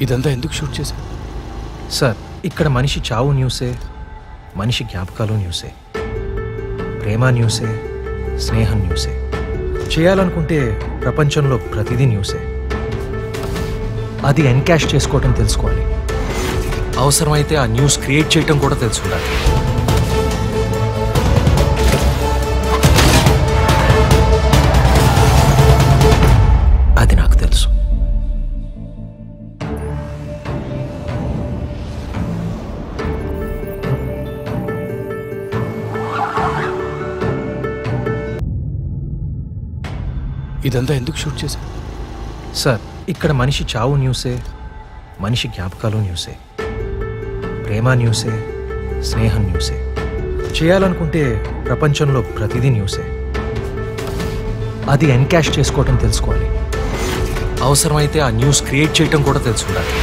ఇదంతా ఎందుకు షూట్ చేశారు సార్ ఇక్కడ మనిషి చావు న్యూసే మనిషి జ్ఞాపకాలు న్యూసే ప్రేమ న్యూసే స్నేహం న్యూసే చేయాలనుకుంటే ప్రపంచంలో ప్రతిదీ న్యూసే అది ఎన్కాష్ చేసుకోవటం తెలుసుకోవాలి అవసరమైతే ఆ న్యూస్ క్రియేట్ చేయటం కూడా తెలుసుకుండాలి అది నాకు తెలుసు ఇదంతా ఎందుకు షూట్ చేశారు సార్ ఇక్కడ మనిషి చావు న్యూసే మనిషి జ్ఞాపకాలు న్యూసే ప్రేమ న్యూసే స్నేహం న్యూసే చేయాలనుకుంటే ప్రపంచంలో ప్రతిదీ న్యూసే అది ఎన్కాష్ చేసుకోవటం తెలుసుకోవాలి అవసరమైతే ఆ న్యూస్ క్రియేట్ చేయటం కూడా తెలుసుకుండాలి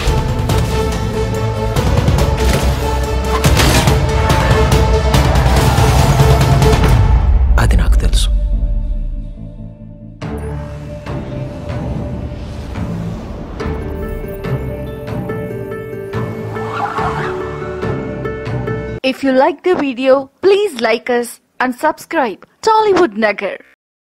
అది నాకు తెలుసు If you like the video, please like us and subscribe Tollywood Nagar.